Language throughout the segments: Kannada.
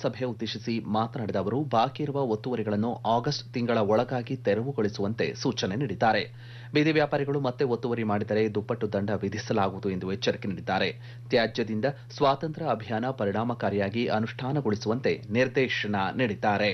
ಸಭೆ ಉದ್ದೇಶಿಸಿ ಮಾತನಾಡಿದ ಅವರು ಬಾಕಿ ಇರುವ ಒತ್ತುವರಿಗಳನ್ನು ಆಗಸ್ಟ್ ತಿಂಗಳ ಒಳಗಾಗಿ ತೆರವುಗೊಳಿಸುವಂತೆ ಸೂಚನೆ ನೀಡಿದ್ದಾರೆ ಬೀದಿ ವ್ಯಾಪಾರಿಗಳು ಮತ್ತೆ ಒತ್ತುವರಿ ಮಾಡಿದರೆ ದುಪ್ಪಟ್ಟು ದಂಡ ವಿಧಿಸಲಾಗುವುದು ಎಂದು ಎಚ್ಚರಿಕೆ ನೀಡಿದ್ದಾರೆ ತ್ಯಾಜ್ಯದಿಂದ ಸ್ವಾತಂತ್ರ್ಯ ಅಭಿಯಾನ ಪರಿಣಾಮಕಾರಿಯಾಗಿ ಅನುಷ್ಠಾನಗೊಳಿಸುವಂತೆ ನಿರ್ದೇಶನ ನೀಡಿದ್ದಾರೆ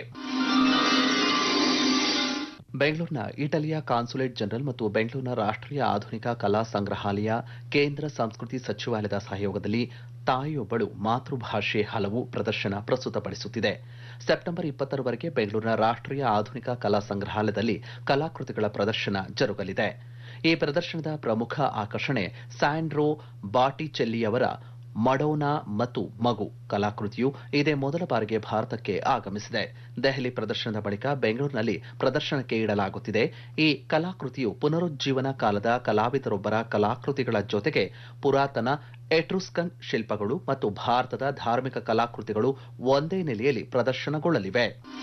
ಬೆಂಗಳೂರಿನ ಇಟಲಿಯ ಕಾನ್ಸುಲೇಟ್ ಜನರಲ್ ಮತ್ತು ಬೆಂಗಳೂರಿನ ರಾಷ್ಟ್ರೀಯ ಆಧುನಿಕ ಕಲಾ ಸಂಗ್ರಹಾಲಯ ಕೇಂದ್ರ ಸಂಸ್ಕೃತಿ ಸಚಿವಾಲಯದ ಸಹಯೋಗದಲ್ಲಿ ತಾಯಿಯೊಬ್ಬಳು ಮಾತೃಭಾಷೆ ಹಲವು ಪ್ರದರ್ಶನ ಪ್ರಸ್ತುತಪಡಿಸುತ್ತಿದೆ ಸೆಪ್ಟೆಂಬರ್ ಇಪ್ಪತ್ತರವರೆಗೆ ಬೆಂಗಳೂರಿನ ರಾಷ್ಟ್ರೀಯ ಆಧುನಿಕ ಕಲಾ ಸಂಗ್ರಹಾಲಯದಲ್ಲಿ ಕಲಾಕೃತಿಗಳ ಪ್ರದರ್ಶನ ಜರುಗಲಿದೆ ಈ ಪ್ರದರ್ಶನದ ಪ್ರಮುಖ ಆಕರ್ಷಣೆ ಸ್ಯಾಂಡ್ರೋ ಬಾಟಿಚೆಲ್ಲಿಯವರ ಮಡೋನಾ ಮತ್ತು ಮಗು ಕಲಾಕೃತಿಯು ಇದೇ ಮೊದಲ ಬಾರಿಗೆ ಭಾರತಕ್ಕೆ ಆಗಮಿಸಿದೆ ದೆಹಲಿ ಪ್ರದರ್ಶನದ ಬಳಿಕ ಬೆಂಗಳೂರಿನಲ್ಲಿ ಪ್ರದರ್ಶನಕ್ಕೆ ಇಡಲಾಗುತ್ತಿದೆ ಈ ಕಲಾಕೃತಿಯು ಪುನರುಜ್ಜೀವನ ಕಾಲದ ಕಲಾವಿದರೊಬ್ಬರ ಕಲಾಕೃತಿಗಳ ಜೊತೆಗೆ ಪುರಾತನ ಎಟ್ರುಸ್ಕನ್ ಶಿಲ್ಪಗಳು ಮತ್ತು ಭಾರತದ ಧಾರ್ಮಿಕ ಕಲಾಕೃತಿಗಳು ಒಂದೇ ನೆಲೆಯಲ್ಲಿ ಪ್ರದರ್ಶನಗೊಳ್ಳಲಿವೆ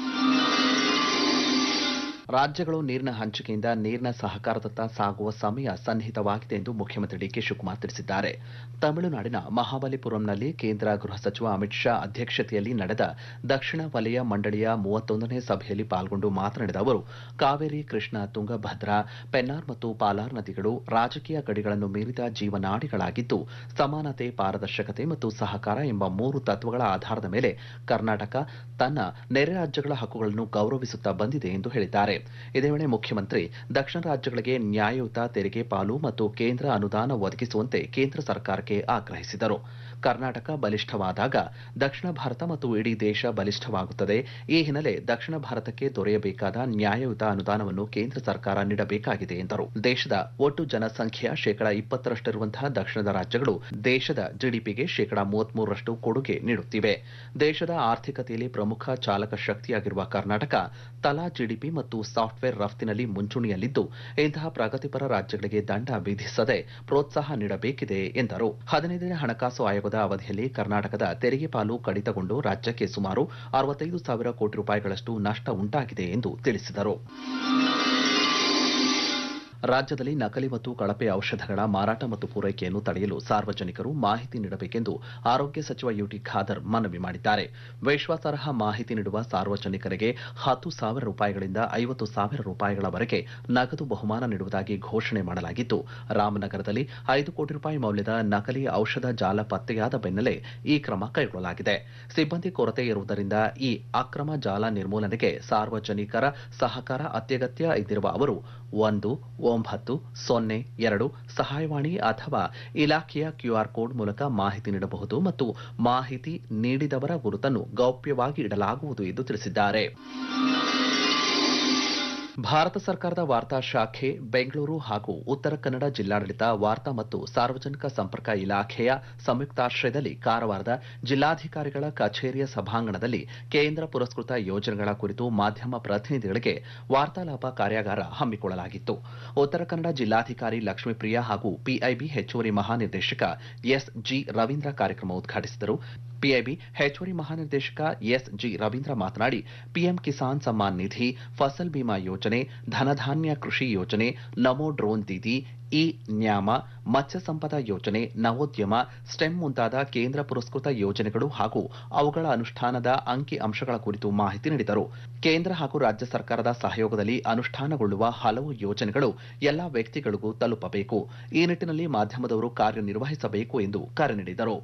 ರಾಜ್ಯಗಳು ನೀರಿನ ಹಂಚಿಕೆಯಿಂದ ನೀರಿನ ಸಹಕಾರದತ್ತ ಸಾಗುವ ಸಮಯ ಸನ್ನಿಹಿತವಾಗಿದೆ ಎಂದು ಮುಖ್ಯಮಂತ್ರಿ ಡಿಕೆ ಶಿವಕುಮಾರ್ ತಿಳಿಸಿದ್ದಾರೆ ತಮಿಳುನಾಡಿನ ಮಹಾಬಲಿಪುರಂನಲ್ಲಿ ಕೇಂದ್ರ ಗೃಹ ಸಚಿವ ಅಮಿತ್ ಶಾ ಅಧ್ಯಕ್ಷತೆಯಲ್ಲಿ ನಡೆದ ದಕ್ಷಿಣ ವಲಯ ಮಂಡಳಿಯ ಮೂವತ್ತೊಂದನೇ ಸಭೆಯಲ್ಲಿ ಪಾಲ್ಗೊಂಡು ಮಾತನಾಡಿದ ಅವರು ಕಾವೇರಿ ಕೃಷ್ಣ ತುಂಗಭದ್ರಾ ಪೆನ್ನಾರ್ ಮತ್ತು ಪಾಲಾರ್ ನದಿಗಳು ರಾಜಕೀಯ ಗಡಿಗಳನ್ನು ಮೀರಿದ ಜೀವನಾಡಿಗಳಾಗಿದ್ದು ಸಮಾನತೆ ಪಾರದರ್ಶಕತೆ ಮತ್ತು ಸಹಕಾರ ಎಂಬ ಮೂರು ತತ್ವಗಳ ಆಧಾರದ ಮೇಲೆ ಕರ್ನಾಟಕ ತನ್ನ ನೆರೆ ರಾಜ್ಯಗಳ ಹಕ್ಕುಗಳನ್ನು ಗೌರವಿಸುತ್ತಾ ಬಂದಿದೆ ಎಂದು ಹೇಳಿದ್ದಾರೆ ಇದೇ ವೇಳೆ ಮುಖ್ಯಮಂತ್ರಿ ದಕ್ಷಿಣ ರಾಜ್ಯಗಳಿಗೆ ನ್ಯಾಯಯುತ ತೆರಿಗೆ ಪಾಲು ಮತ್ತು ಕೇಂದ್ರ ಅನುದಾನ ಒದಗಿಸುವಂತೆ ಕೇಂದ್ರ ಸರ್ಕಾರಕ್ಕೆ ಆಗ್ರಹಿಸಿದರು ಕರ್ನಾಟಕ ಬಲಿಷ್ಠವಾದಾಗ ದಕ್ಷಿಣ ಭಾರತ ಮತ್ತು ಇಡೀ ದೇಶ ಬಲಿಷ್ಠವಾಗುತ್ತದೆ ಈ ಹಿನ್ನೆಲೆ ದಕ್ಷಿಣ ಭಾರತಕ್ಕೆ ದೊರೆಯಬೇಕಾದ ನ್ಯಾಯಯುತ ಅನುದಾನವನ್ನು ಕೇಂದ್ರ ಸರ್ಕಾರ ನೀಡಬೇಕಾಗಿದೆ ಎಂದರು ದೇಶದ ಒಟ್ಟು ಜನಸಂಖ್ಯೆಯ ಶೇಕಡಾ ಇಪ್ಪತ್ತರಷ್ಟಿರುವಂತಹ ದಕ್ಷಿಣದ ರಾಜ್ಯಗಳು ದೇಶದ ಜಿಡಿಪಿಗೆ ಶೇಕಡಾ ಮೂವತ್ಮೂರರಷ್ಟು ಕೊಡುಗೆ ನೀಡುತ್ತಿವೆ ದೇಶದ ಆರ್ಥಿಕತೆಯಲ್ಲಿ ಪ್ರಮುಖ ಚಾಲಕ ಶಕ್ತಿಯಾಗಿರುವ ಕರ್ನಾಟಕ ತಲಾ ಜಿಡಿಪಿ ಮತ್ತು ಸಾಫ್ಟ್ವೇರ್ ರಫ್ತಿನಲ್ಲಿ ಮುಂಚೂಣಿಯಲ್ಲಿದ್ದು ಇಂತಹ ಪ್ರಗತಿಪರ ರಾಜ್ಯಗಳಿಗೆ ದಂಡ ವಿಧಿಸದೆ ಪ್ರೋತ್ಸಾಹ ನೀಡಬೇಕಿದೆ ಎಂದರು ಹದಿನೈದನೇ ಹಣಕಾಸು ಆಯೋಗದ ಅವಧಿಯಲ್ಲಿ ಕರ್ನಾಟಕದ ತೆರಿಗೆ ಪಾಲು ಕಡಿತಗೊಂಡು ರಾಜ್ಯಕ್ಕೆ ಸುಮಾರು ಅರವತ್ತೈದು ಸಾವಿರ ಕೋಟಿ ರೂಪಾಯಿಗಳಷ್ಟು ನಷ್ಟ ಉಂಟಾಗಿದೆ ಎಂದು ತಿಳಿಸಿದರು ರಾಜ್ಯದಲ್ಲಿ ನಕಲಿ ಮತ್ತು ಕಳಪೆ ಔಷಧಗಳ ಮಾರಾಟ ಮತ್ತು ಪೂರೈಕೆಯನ್ನು ತಡೆಯಲು ಸಾರ್ವಜನಿಕರು ಮಾಹಿತಿ ನೀಡಬೇಕೆಂದು ಆರೋಗ್ಯ ಸಚಿವ ಯುಟಿ ಖಾದರ್ ಮನವಿ ಮಾಡಿದ್ದಾರೆ ವಿಶ್ವಾಸಾರ್ಹ ಮಾಹಿತಿ ನೀಡುವ ಸಾರ್ವಜನಿಕರಿಗೆ ಹತ್ತು ಸಾವಿರ ರೂಪಾಯಿಗಳಿಂದ ಐವತ್ತು ಸಾವಿರ ರೂಪಾಯಿಗಳವರೆಗೆ ನಗದು ಬಹುಮಾನ ನೀಡುವುದಾಗಿ ಘೋಷಣೆ ಮಾಡಲಾಗಿದ್ದು ರಾಮನಗರದಲ್ಲಿ ಐದು ಕೋಟಿ ರೂಪಾಯಿ ಮೌಲ್ಯದ ನಕಲಿ ಔಷಧ ಜಾಲ ಪತ್ತೆಯಾದ ಬೆನ್ನಲ್ಲೇ ಈ ಕ್ರಮ ಕೈಗೊಳ್ಳಲಾಗಿದೆ ಸಿಬ್ಬಂದಿ ಕೊರತೆ ಇರುವುದರಿಂದ ಈ ಅಕ್ರಮ ಜಾಲ ನಿರ್ಮೂಲನೆಗೆ ಸಾರ್ವಜನಿಕರ ಸಹಕಾರ ಅತ್ಯಗತ್ಯ ಇದ್ದಿರುವ ಅವರು ಒಂದು ಒಂಬತ್ತು ಸೊನ್ನೆ ಎರಡು ಸಹಾಯವಾಣಿ ಅಥವಾ ಇಲಾಖೆಯ ಕ್ಯೂಆರ್ ಕೋಡ್ ಮೂಲಕ ಮಾಹಿತಿ ನೀಡಬಹುದು ಮತ್ತು ಮಾಹಿತಿ ನೀಡಿದವರ ಗುರುತನ್ನು ಗೌಪ್ಯವಾಗಿ ಇಡಲಾಗುವುದು ಎಂದು ತಿಳಿಸಿದ್ದಾರೆ ಭಾರತ ಸರ್ಕಾರದ ವಾರ್ತಾ ಶಾಖೆ ಬೆಂಗಳೂರು ಹಾಗೂ ಉತ್ತರ ಕನ್ನಡ ಜಿಲ್ಲಾಡಳಿತ ವಾರ್ತಾ ಮತ್ತು ಸಾರ್ವಜನಿಕ ಸಂಪರ್ಕ ಇಲಾಖೆಯ ಸಂಯುಕ್ತಾಶ್ರಯದಲ್ಲಿ ಕಾರವಾರದ ಜಿಲ್ಲಾಧಿಕಾರಿಗಳ ಕಚೇರಿಯ ಸಭಾಂಗಣದಲ್ಲಿ ಕೇಂದ್ರ ಪುರಸ್ಕೃತ ಯೋಜನೆಗಳ ಕುರಿತು ಮಾಧ್ಯಮ ಪ್ರತಿನಿಧಿಗಳಿಗೆ ವಾರ್ತಾಲಾಪ ಕಾರ್ಯಾಗಾರ ಹಮ್ಮಿಕೊಳ್ಳಲಾಗಿತ್ತು ಉತ್ತರ ಕನ್ನಡ ಜಿಲ್ಲಾಧಿಕಾರಿ ಲಕ್ಷ್ಮೀಪ್ರಿಯಾ ಹಾಗೂ ಪಿಐಬಿ ಹೆಚ್ಚುವರಿ ಮಹಾನಿರ್ದೇಶಕ ಎಸ್ ಜಿ ರವೀಂದ್ರ ಕಾರ್ಯಕ್ರಮ ಉದ್ಘಾಟಿಸಿದರು ಪಿಐಬಿ ಹೆಚ್ಚುವರಿ ಮಹಾನಿರ್ದೇಶಕ ಎಸ್ ಜಿ ರವೀಂದ್ರ ಮಾತನಾಡಿ ಪಿಎಂ ಕಿಸಾನ್ ಸಮ್ಮಾನ್ ನಿಧಿ ಫಸಲ್ ಬಿಮಾ ಯೋಜನೆ ಧನಧಾನ್ಯ ಕೃಷಿ ಯೋಜನೆ Namo drone Didi e NAM Matsya Sampada ಯೋಜನೆ ನವೋದ್ಯಮ ಸ್ಟೆಮ್ ಮುಂತಾದ ಕೇಂದ್ರ ಪುರಸ್ಕೃತ ಯೋಜನೆಗಳು ಹಾಗೂ ಅವುಗಳ ಅನುಷ್ಠಾನದ ಅಂಕಿ ಅಂಶಗಳ ಕುರಿತು ಮಾಹಿತಿ ನೀಡಿದರು ಕೇಂದ್ರ ಹಾಗೂ ರಾಜ್ಯ ಸರ್ಕಾರದ ಸಹಯೋಗದಲ್ಲಿ ಅನುಷ್ಠಾನಗೊಳ್ಳುವ ಹಲವು ಯೋಜನೆಗಳು ಎಲ್ಲಾ ವ್ಯಕ್ತಿಗಳಿಗೂ ತಲುಪಬೇಕು ಈ ನಿಟ್ಟಿನಲ್ಲಿ ಮಾಧ್ಯಮದವರು ಕಾರ್ಯನಿರ್ವಹಿಸಬೇಕು ಎಂದು ಕರೆ ನೀಡಿದರು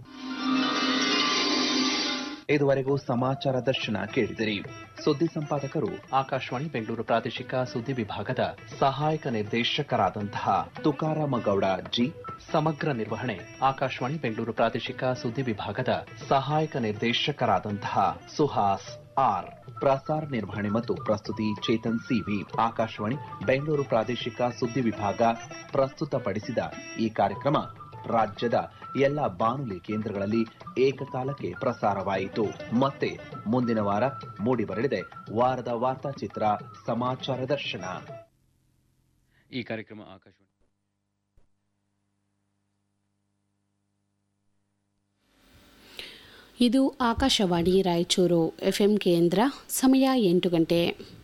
ಇದುವರೆಗೂ ಸಮಾಚಾರ ದರ್ಶನ ಕೇಳಿದಿರಿ ಸುದ್ದಿ ಸಂಪಾದಕರು ಆಕಾಶವಾಣಿ ಬೆಂಗಳೂರು ಪ್ರಾದೇಶಿಕ ಸುದ್ದಿ ವಿಭಾಗದ ಸಹಾಯಕ ನಿರ್ದೇಶಕರಾದಂತಹ ತುಕಾರಾಮ ಗೌಡ ಜಿ ಸಮಗ್ರ ನಿರ್ವಹಣೆ ಆಕಾಶವಾಣಿ ಬೆಂಗಳೂರು ಪ್ರಾದೇಶಿಕ ಸುದ್ದಿ ವಿಭಾಗದ ಸಹಾಯಕ ನಿರ್ದೇಶಕರಾದಂತಹ ಸುಹಾಸ್ ಆರ್ ಪ್ರಸಾರ ನಿರ್ವಹಣೆ ಮತ್ತು ಪ್ರಸ್ತುತಿ ಚೇತನ್ ಸಿವಿ ಆಕಾಶವಾಣಿ ಬೆಂಗಳೂರು ಪ್ರಾದೇಶಿಕ ಸುದ್ದಿ ವಿಭಾಗ ಪ್ರಸ್ತುತಪಡಿಸಿದ ಈ ಕಾರ್ಯಕ್ರಮ ರಾಜ್ಯದ ಎಲ್ಲ ಬಾನುಲಿ ಕೇಂದ್ರಗಳಲ್ಲಿ ಏಕಕಾಲಕ್ಕೆ ಪ್ರಸಾರವಾಯಿತು ಮತ್ತೆ ಮುಂದಿನ ವಾರ ಮೂಡಿಬರಲಿದೆ ವಾರದ ವಾರ್ತಾಚಿತ್ರ ಸಮಾಚಾರ ದರ್ಶನ ಈ ಕಾರ್ಯಕ್ರಮ ಆಕಾಶವಾಣಿ ಇದು ಆಕಾಶವಾಣಿ ರಾಯಚೂರು ಎಫ್ಎಂ ಕೇಂದ್ರ ಸಮಯ ಎಂಟು ಗಂಟೆ